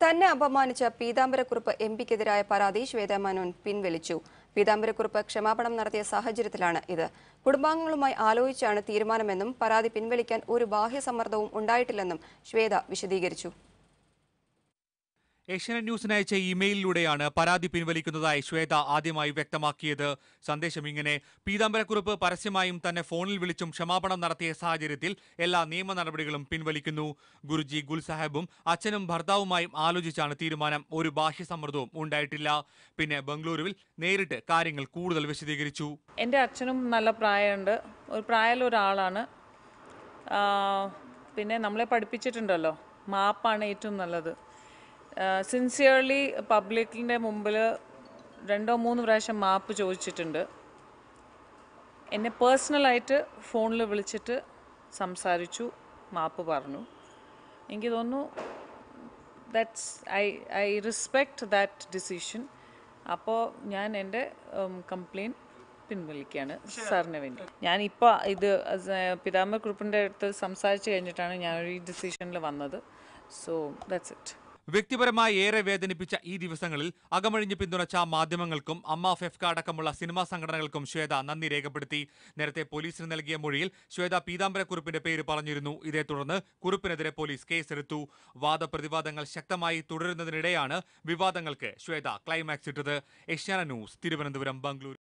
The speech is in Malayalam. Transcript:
തന്നെ അപമാനിച്ച പീതാംബരക്കുറുപ്പ് എം പിക്കെതിരായ പരാതി ശ്വേത മേനോൻ പിൻവലിച്ചു പീതാംബരക്കുറുപ്പ് ക്ഷമാപണം നടത്തിയ സാഹചര്യത്തിലാണ് ഇത് കുടുംബാംഗങ്ങളുമായി ആലോചിച്ചാണ് തീരുമാനമെന്നും പരാതി പിൻവലിക്കാൻ ഒരു ബാഹ്യ സമ്മർദ്ദവും ഉണ്ടായിട്ടില്ലെന്നും ശ്വേത വിശദീകരിച്ചു ഏഷ്യാനെറ്റ് ന്യൂസിന് അയച്ച ഇമെയിലിലൂടെയാണ് പരാതി പിൻവലിക്കുന്നതായി ശ്വേത ആദ്യമായി വ്യക്തമാക്കിയത് സന്ദേശം ഇങ്ങനെ പീതാംബരക്കുറിപ്പ് പരസ്യമായും തന്നെ ഫോണിൽ വിളിച്ചും ക്ഷമാപണം നടത്തിയ സാഹചര്യത്തിൽ എല്ലാ നിയമ നടപടികളും പിൻവലിക്കുന്നു ഗുരുജി ഗുൽ സാഹിബും അച്ഛനും ഭർത്താവുമായും ആലോചിച്ചാണ് തീരുമാനം ഒരു ബാഹ്യ സമ്മർദ്ദവും ഉണ്ടായിട്ടില്ല പിന്നെ ബംഗളൂരുവിൽ നേരിട്ട് കാര്യങ്ങൾ കൂടുതൽ വിശദീകരിച്ചു എൻ്റെ അച്ഛനും നല്ല പ്രായമുണ്ട് ഒരു പ്രായമുള്ള ഒരാളാണ് ആ, പിന്നെ നമ്മളെ പഠിപ്പിച്ചിട്ടുണ്ടല്ലോ മാപ്പാണ് ഏറ്റവും നല്ലത് സിൻസിയർലി പബ്ലിക്കിൻ്റെ മുമ്പിൽ രണ്ടോ മൂന്ന് പ്രാവശ്യം മാപ്പ് ചോദിച്ചിട്ടുണ്ട് എന്നെ പേഴ്സണലായിട്ട് ഫോണിൽ വിളിച്ചിട്ട് സംസാരിച്ചു മാപ്പ് പറഞ്ഞു എനിക്ക് തോന്നുന്നു that's I I respect that decision അപ്പോൾ ഞാൻ എൻ്റെ കംപ്ലെയിൻറ്റ് പിൻവലിക്കുകയാണ് സാറിന് വേണ്ടി ഞാനിപ്പോൾ ഇത് പിതാംബര കുറുപ്പിൻ്റെ അടുത്ത് സംസാരിച്ച് കഴിഞ്ഞിട്ടാണ് ഞാൻ ഈ ഡിസിഷനിൽ വന്നത് സോ ദാറ്റ്സ് ഇറ്റ് വ്യക്തിപരമായി ഏറെ വേദനിപ്പിച്ച ഈ ദിവസങ്ങളിൽ അകമഴിഞ്ഞ് പിന്തുണച്ച മാധ്യമങ്ങൾക്കും അമ്മ ഫെഫ്ക അടക്കമുള്ള സിനിമാ സംഘടനകൾക്കും ശ്വേത നന്ദി രേഖപ്പെടുത്തി നേരത്തെ പോലീസിന് നൽകിയ മൊഴിയിൽ ശ്വേത പീതാംബരക്കുറിപ്പിന്റെ പേര് പറഞ്ഞിരുന്നു ഇതേ തുടർന്ന് കുറിപ്പിനെതിരെ പോലീസ് കേസെടുത്തു വാദപ്രതിവാദങ്ങൾ ശക്തമായി തുടരുന്നതിനിടെയാണ് വിവാദങ്ങൾക്ക് ശ്വേത ക്ലൈമാക്സ് ഇട്ടത് ഏഷ്യാന ന്യൂസ് തിരുവനന്തപുരം ബംഗളൂരു